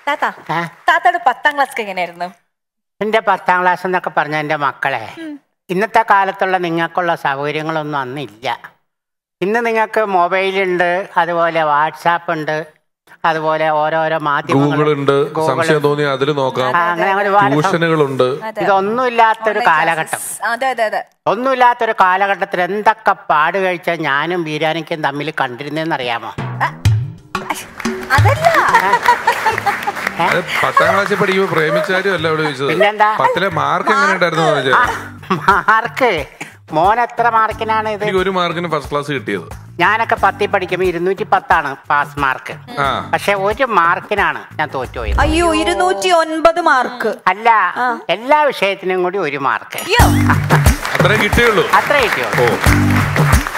താത്ത ഏ? താത്തയുടെ പത്താം ക്ലാസ് എങ്ങനെയായിരുന്നു എന്റെ പത്താം ക്ലാസ് എന്നൊക്കെ പറഞ്ഞ എന്റെ മക്കളെ ഇന്നത്തെ കാലത്തുള്ള നിങ്ങൾക്കുള്ള സൗകര്യങ്ങളൊന്നും അന്നില്ല ഇന്ന് നിങ്ങൾക്ക് മൊബൈലുണ്ട് അതുപോലെ വാട്സാപ്പ് ഉണ്ട് അതുപോലെ ഓരോരോ മാധ്യമങ്ങൾ ഗൂഗിൾ ഉണ്ട് സംശയം തോന്നി അതിൽ നോക്കാം ആ, അങ്ങനെ ഒരുപാട് സം- ട്യൂഷനുകളുണ്ട് അതെ. ഇതൊന്നുമില്ലാത്തൊരു Online കാലഘട്ടം classes. അതെ അതെ അതെ ഒന്നുമില്ലാത്തൊരു കാലഘട്ടത്തിൽ എന്തൊക്കെ പാട് കഴിച്ചാൽ ഞാനും ബീരാനിക്കും തമ്മിൽ കണ്ടിരുന്നതെന്ന് അറിയാമോ അതല്ല അത് പത്താം ക്ലാസ്സിൽ പഠിക്കുമ്പോ പ്രേമിച്ചാരും അല്ല ഇവിടെ ചോദിച്ചത് പിന്നെന്താ? പത്തിലെ മാർക്ക് എങ്ങനെ ഉണ്ടായിരുന്നു എന്ന് ചോദിച്ചത്. മാർക്ക് മോൻ എത്ര മാർക്കിനാണ് ഇത് എനിക്ക് ഒരു മാർക്കിന് ഫസ്റ്റ് ക്ലാസ് കിട്ടിയത് ഞാനൊക്കെ പത്തിൽ പഠിക്കുമ്പോൾ ഇരുന്നൂറ്റി പത്താണ് പാസ് മാർക്ക് ആ പക്ഷെ ഒരു മാർക്കിനാണ് ഞാൻ തോറ്റുപോയത് അയ്യോ ഇരുന്നൂറ്റി ഒൻപത് മാർക്ക് അല്ല എല്ലാ വിഷയത്തിനും കൂടി ഒരു മാർക്ക് അയ്യോ അത്രേ കിട്ടിയുള്ളൂ അത്ര കിട്ടിയോ ഓ